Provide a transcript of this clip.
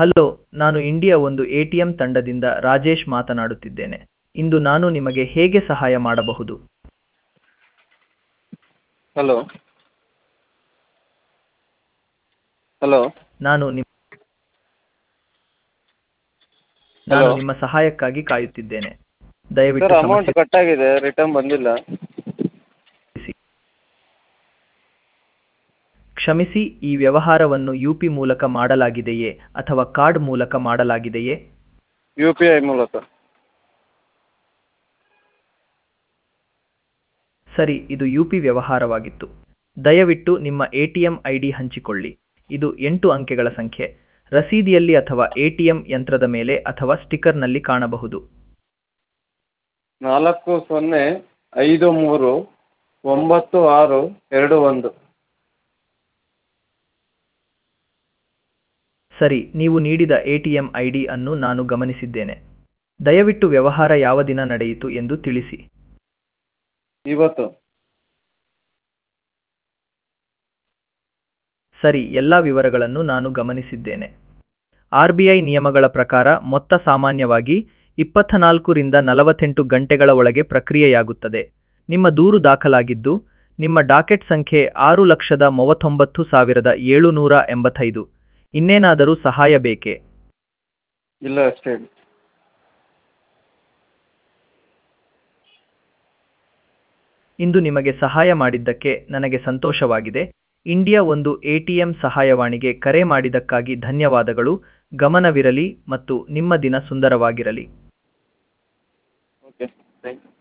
Hello ನಾನು India ಒಂದು A T M ತಂಡದಿಂದ ರಾಜೇಶ್ ಮಾತನಾಡುತ್ತಿದ್ದೇನೆ ಇಂದು ನಾನು ನಿಮಗೆ ಹೇಗೆ ಸಹಾಯ ಮಾಡಬಹುದು ಹಲೋ ಹಲೋ ನಾನು ನಿಮ್ಮ ನಾನು Hello. ನಿಮ್ಮ ಸಹಾಯಕ್ಕಾಗಿ ಕಾಯುತ್ತಿದ್ದೇನೆ ದಯವಿಟ್ಟು ಸರ್ ಅಮೌಂಟ್ ಸಮಸ್ಯೆ ಕಟ್ ಆಗಿದೆ ರಿಟರ್ನ್ ಬಂದಿಲ್ಲ ತಿಳಿಸಿ. ಕ್ಷಮಿಸಿ ಈ ವ್ಯವಹಾರವನ್ನು ಯು ಪಿ ಮೂಲಕ ಮಾಡಲಾಗಿದೆಯೇ ಅಥವಾ ಕಾರ್ಡ್ ಮೂಲಕ ಮಾಡಲಾಗಿದೆಯೇ ಯು ಪಿ ಐ ಮೂಲಕ ಸರಿ ಇದು ಯು ಪಿ ವ್ಯವಹಾರವಾಗಿತ್ತು ದಯವಿಟ್ಟು ನಿಮ್ಮ A T M I D ಹಂಚಿಕೊಳ್ಳಿ ಇದು ಎಂಟು ಅಂಕೆಗಳ ಸಂಖ್ಯೆ ರಸೀದಿಯಲ್ಲಿ ಅಥವಾ ಎ ಟಿ ಎಂ ಯಂತ್ರದ ಮೇಲೆ ಅಥವಾ ಸ್ಟಿಕ್ಕರ್ನಲ್ಲಿ ಕಾಣಬಹುದು ನಾಲ್ಕು ಸೊನ್ನೆ ಐದು ಮೂರು ಒಂಬತ್ತು ಆರು ಎರಡು ಒಂದು ಸರಿ ನೀವು ನೀಡಿದ A T M I D ಅನ್ನು ನಾನು ಗಮನಿಸಿದ್ದೇನೆ ದಯವಿಟ್ಟು ವ್ಯವಹಾರ ಯಾವ ದಿನ ನಡೆಯಿತು ಎಂದು ತಿಳಿಸಿ ಇವತ್ತು ಸರಿ ಎಲ್ಲ ವಿವರಗಳನ್ನು ನಾನು ಗಮನಿಸಿದ್ದೇನೆ ಆರ್ ಬಿ ಐ ನಿಯಮಗಳ ಪ್ರಕಾರ ಮೊತ್ತ ಸಾಮಾನ್ಯವಾಗಿ ಇಪ್ಪತ್ತನಾಲ್ಕರಿಂದ ನಲವತ್ತೆಂಟು ಗಂಟೆಗಳ ಒಳಗೆ ಪ್ರಕ್ರಿಯೆಯಾಗುತ್ತದೆ ನಿಮ್ಮ ದೂರು ದಾಖಲಾಗಿದ್ದು ನಿಮ್ಮ ಡಾಕೆಟ್ ಸಂಖ್ಯೆ ಆರು ಲಕ್ಷದ ಮೂವತ್ತೊಂಬತ್ತು ಸಾವಿರದ ಏಳುನೂರ ಎಂಬತ್ತೈದು ಇನ್ನೇನಾದರೂ ಸಹಾಯ ಬೇಕೇ ಇಲ್ಲ ಅಷ್ಟೇ ಇಂದು ನಿಮಗೆ ಸಹಾಯ ಮಾಡಿದ್ದಕ್ಕೆ ನನಗೆ ಸಂತೋಷವಾಗಿದೆ ಇಂಡಿಯಾ ಒಂದು ಎಟಿಎಂ ಸಹಾಯವಾಣಿಗೆ ಕರೆ ಮಾಡಿದ್ದಕ್ಕಾಗಿ ಧನ್ಯವಾದಗಳು ಗಮನವಿರಲಿ ಮತ್ತು ನಿಮ್ಮ ದಿನ ಸುಂದರವಾಗಿರಲಿ ಓಕೆ ಥ್ಯಾಂಕ್ ಯು